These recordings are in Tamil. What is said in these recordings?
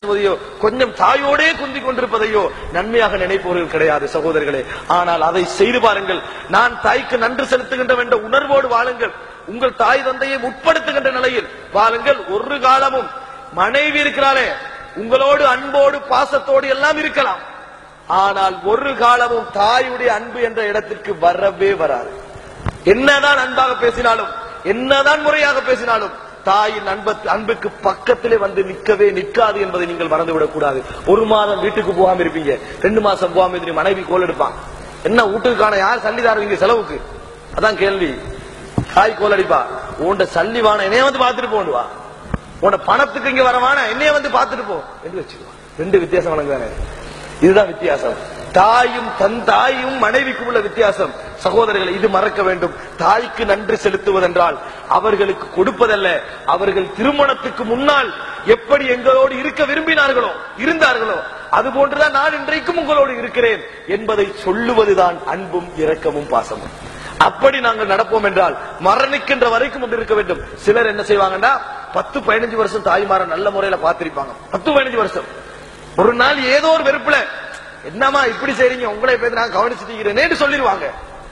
பேசுவதையோ கொஞ்சம் தாயோடே குந்தி கொண்டிருப்பதையோ நன்மையாக நினைப்பவர்கள் கிடையாது சகோதரர்களே ஆனால் அதை செய்து பாருங்கள் நான் தாய்க்கு நன்றி செலுத்துகின்ற என்ற உணர்வோடு வாழுங்கள் உங்கள் தாய் தந்தையை முற்படுத்துகின்ற நிலையில் வாழுங்கள் ஒரு காலமும் மனைவி இருக்கிறாளே உங்களோடு அன்போடு பாசத்தோடு எல்லாம் இருக்கலாம் ஆனால் ஒரு காலமும் தாயுடைய அன்பு என்ற இடத்திற்கு வரவே வராது என்னதான் அன்பாக பேசினாலும் என்னதான் முறையாக பேசினாலும் தாயின் அன்பு அன்புக்கு பக்கத்திலே வந்து நிற்கவே நிற்காது என்பதை நீங்கள் மறந்துவிடக் கூடாது ஒரு மாதம் வீட்டுக்கு போகாம இருப்பீங்க ரெண்டு மாசம் போகாம இருந்து மனைவி கோல் எடுப்பான் என்ன வீட்டுக்கான யார் சல்லி தாருவீங்க செலவுக்கு அதான் கேள்வி தாய் கோல் அடிப்பா உன்ட சல்லி வான என்னைய வந்து பார்த்துட்டு போண்டுவா உன்ட பணத்துக்கு இங்க வரவான என்னைய வந்து பார்த்துட்டு போ என்று வச்சுக்கோ ரெண்டு வித்தியாசம் வழங்குதானே இதுதான் வித்தியாசம் தாயும் தன் தாயும் மனைவிக்கும் உள்ள வித்தியாசம் சகோதரர்களை இது மறக்க வேண்டும் தாய்க்கு நன்றி செலுத்துவதென்றால் அவர்களுக்கு கொடுப்பதல்ல அவர்கள் திருமணத்துக்கு முன்னால் எப்படி எங்களோடு இருக்க விரும்பினார்களோ இருந்தார்களோ அது போன்றுதான் நான் இன்றைக்கும் உங்களோடு இருக்கிறேன் என்பதை சொல்லுவதுதான் அன்பும் இரக்கமும் பாசமும் அப்படி நாங்கள் நடப்போம் என்றால் மரணிக்கின்ற வரைக்கும் கொண்டு இருக்க வேண்டும் சிலர் என்ன செய்வாங்கன்னா பத்து பதினஞ்சு வருஷம் தாய்மார நல்ல முறையில பார்த்திருப்பாங்க பத்து பதினஞ்சு வருஷம் ஒரு நாள் ஏதோ ஒரு வெறுப்புல என்னமா இப்படி செய்றீங்க உங்களை பேர் நான் கவனிச்சுட்டு சொல்லிடுவாங்க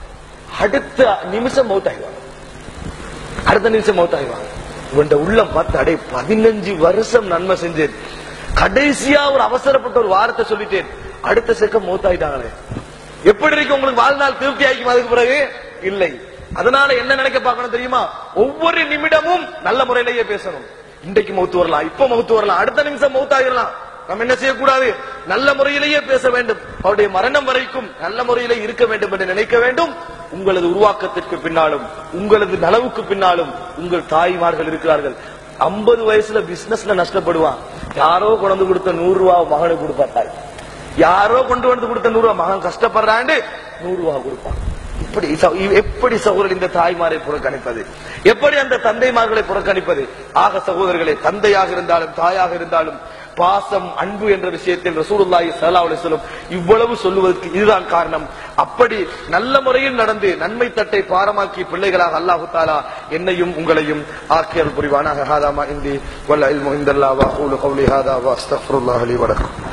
அடுத்த நிமிஷம் மௌத் ஆகிடுவாங்க அடுத்த நிமிஷம் மௌத் ஆகிடுவாங்க இவன் உள்ளம் பார்த்து அடே பதினஞ்சு வருஷம் நன்மை செஞ்சேன் கடைசியா ஒரு அவசரப்பட்ட ஒரு வார்த்தை சொல்லிட்டேன் அடுத்த செக்கம் மௌத் ஆயிட்டாங்களே எப்படி இருக்கு உங்களுக்கு வாழ்நாள் திருப்தி ஆகிக்கும் அதுக்கு பிறகு இல்லை அதனால என்ன நினைக்க பார்க்கணும் தெரியுமா ஒவ்வொரு நிமிடமும் நல்ல முறையிலேயே பேசணும் இன்றைக்கு மௌத்து வரலாம் இப்ப மௌத்து வரலாம் அடுத்த நிமிஷம் மௌத் ஆகிடலாம் நம்ம என்ன செய்யக்கூடாது நல்ல முறையிலேயே பேச வேண்டும் அவருடைய மரணம் வரைக்கும் நல்ல முறையிலே இருக்க வேண்டும் என்று நினைக்க வேண்டும் உங்களது உருவாக்கத்திற்கு பின்னாலும் உங்களது நலவுக்கு பின்னாலும் உங்கள் தாய்மார்கள் இருக்கிறார்கள் ஐம்பது வயசுல பிசினஸ்ல நஷ்டப்படுவான் யாரோ கொண்டு கொடுத்த நூறு ரூபாய் மகனுக்கு கொடுப்பா தாய் யாரோ கொண்டு வந்து கொடுத்த நூறு ரூபாய் மகன் கஷ்டப்படுறாண்டு நூறு ரூபாய் கொடுப்பான் இப்படி ச- எப்படி சகோதரர் இந்த தாய்மாரை புறக்கணிப்பது எப்படி அந்த தந்தைமார்களை புறக்கணிப்பது ஆக சகோதரர்களே தந்தையாக இருந்தாலும் தாயாக இருந்தாலும் பாசம் அன்பு என்ற விஷயத்தில் ரசூலுல்லாஹி ஸல்லல்லாஹு அலைஹி வஸல்லம் இவ்வளவு சொல்லுவதற்கு இதுதான் காரணம் அப்படி நல்ல முறையில் நடந்து நன்மை தட்டை பாரமாக்கிய பிள்ளைகளாக அல்லாஹு தாலா என்னையும் உங்களையும் ஆக்கியல் புரிவானாக ஹாதாமா இந்தி வல்ல இல்மு இந்தல்லாஹ் வ அகூலு கௌலி ஹாதா வ அஸ்தக்ஃபிருல்லாஹ் லி வ லக்கும்